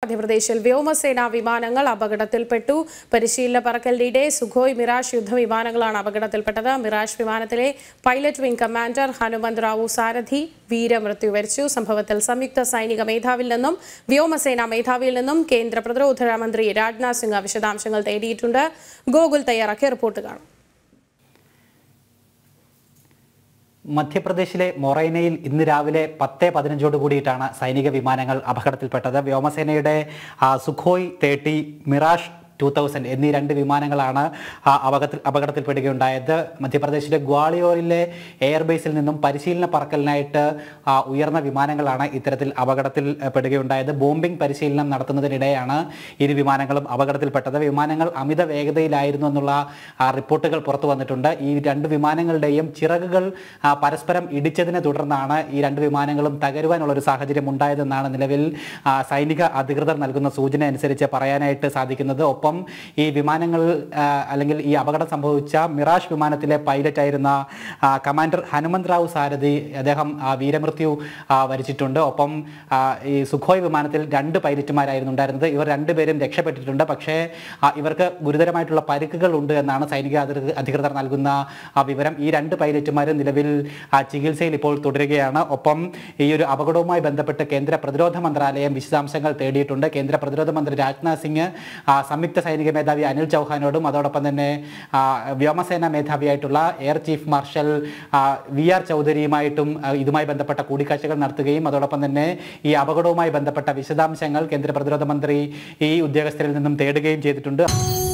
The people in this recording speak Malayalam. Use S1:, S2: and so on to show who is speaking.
S1: മധ്യപ്രദേശിൽ വ്യോമസേനാ വിമാനങ്ങൾ അപകടത്തിൽപ്പെട്ടു പരിശീലന പറക്കലിനിടെ സുഖോയ് മിറാഷ് യുദ്ധവിമാനങ്ങളാണ് അപകടത്തിൽപ്പെട്ടത് മിറാഷ് വിമാനത്തിലെ pilot wing commander Hanumanth Rao Sarathi വീരമൃത്യു വരിച്ചു സംഭവത്തിൽ സംയുക്ത സൈനിക മേധാവിൽ നിന്നും വ്യോമസേനാ മേധാവിയിൽ നിന്നും കേന്ദ്ര പ്രതിരോധ മന്ത്രി രാജ്നാഥ് സിംഗ് വിശദാംശങ്ങൾ തേടിയിട്ടുണ്ട് ഗോകുൽ തയ്യാറാക്കിയ റിപ്പോർട്ട് കാണാം
S2: മധ്യപ്രദേശിലെ മൊറൈനയിൽ ഇന്ന് രാവിലെ പത്ത് പതിനഞ്ചോട് കൂടിയിട്ടാണ് സൈനിക വിമാനങ്ങൾ അപകടത്തിൽപ്പെട്ടത് വ്യോമസേനയുടെ ആ, Sukhoi thirty Mirage two thousand എന്നീ രണ്ട് വിമാനങ്ങളാണ് ആ, അപകടത്തിൽ അപകടത്തിൽപ്പെടുകയുണ്ടായത് മധ്യപ്രദേശിലെ ഗ്വാളിയോറിലെ എയർബേസിൽ നിന്നും പരിശീലന പറക്കലിനായിട്ട് ആ, ഉയർന്ന വിമാനങ്ങളാണ് ഇത്തരത്തിൽ അപകടത്തിൽ ഏ, പെടുകയുണ്ടായത് ബോംബിംഗ് പരിശീലനം നടത്തുന്നതിനിടെയാണ് ഇരു വിമാനങ്ങളും അപകടത്തിൽപ്പെട്ടത് വിമാനങ്ങൾ അമിത വേഗതയിലായിരുന്നു എന്നുള്ള ആ, റിപ്പോർട്ടുകൾ പുറത്തു വന്നിട്ടുണ്ട് ഈ രണ്ട് വിമാനങ്ങളുടെയും ചിറകുകൾ ആ, പരസ്പരം ഇടിച്ചതിനെ തുടർന്നാണ് ഈ രണ്ട് വിമാനങ്ങളും തകരുവാനുള്ള ഒരു സാഹചര്യം ഉണ്ടായതെന്നാണ് നിലവിൽ ആ, സൈനിക അധികൃതർ നൽകുന്ന സൂചന അനുസരിച്ച് പറയാനായിട്ട് സാധിക്കുന്നത് ഒപ്പം ഈ വിമാനങ്ങൾ ആ, അല്ലെങ്കിൽ ഈ അപകടം സംഭവിച്ച മിറാഷ് വിമാനത്തിലെ പൈലറ്റ് ആയിരുന്ന ആ, കമാൻഡർ ഹനുമന്ത് റാവു സാരഥി അദ്ദേഹം ആ, വീരമൃത്യു ആ, വരിച്ചിട്ടുണ്ട് ഒപ്പം ആ, ഈ സുഖോയ് വിമാനത്തിൽ രണ്ട് പൈലറ്റുമാരായിരുന്നു ഉണ്ടായിരുന്നത് ഇവർ രണ്ടുപേരും രക്ഷപ്പെട്ടിട്ടുണ്ട് പക്ഷേ ആ, ഇവർക്ക് ഗുരുതരമായിട്ടുള്ള പരിക്കുകൾ ഉണ്ട് എന്നാണ് സൈനിക അധികൃ- അധികൃതർ നൽകുന്ന ആ വിവരം ഈ രണ്ട് പൈലറ്റുമാരും നിലവിൽ ആ, ചികിത്സയിൽ ഇപ്പോൾ തുടരുകയാണ് ഒപ്പം ഈ ഒരു അപകടവുമായി ബന്ധപ്പെട്ട് കേന്ദ്ര പ്രതിരോധ മന്ത്രാലയം വിശദാംശങ്ങൾ തേടിയിട്ടുണ്ട് കേന്ദ്ര പ്രതിരോധ മന്ത്രി രാജ്നാഥ് സിംഗ് ആ, സംയുക്ത സൈനിക മേധാവി അനിൽ ചൗഹാനോടും അതോടൊപ്പം തന്നെ ആ, വ്യോമസേന മേധാവിയായിട്ടുള്ള എയർ ചീഫ് മാർഷൽ ആ, വി ആർ ചൗധരിയുമായിട്ടും ആ, ഇതുമായി ബന്ധപ്പെട്ട കൂടിക്കാഴ്ചകൾ നടത്തുകയും അതോടൊപ്പം തന്നെ ഈ അപകടവുമായി ബന്ധപ്പെട്ട വിശദാംശങ്ങൾ കേന്ദ്ര പ്രതിരോധ മന്ത്രി ഈ ഉദ്യോഗസ്ഥരിൽ നിന്നും തേടുകയും ചെയ്തിട്ടുണ്ട്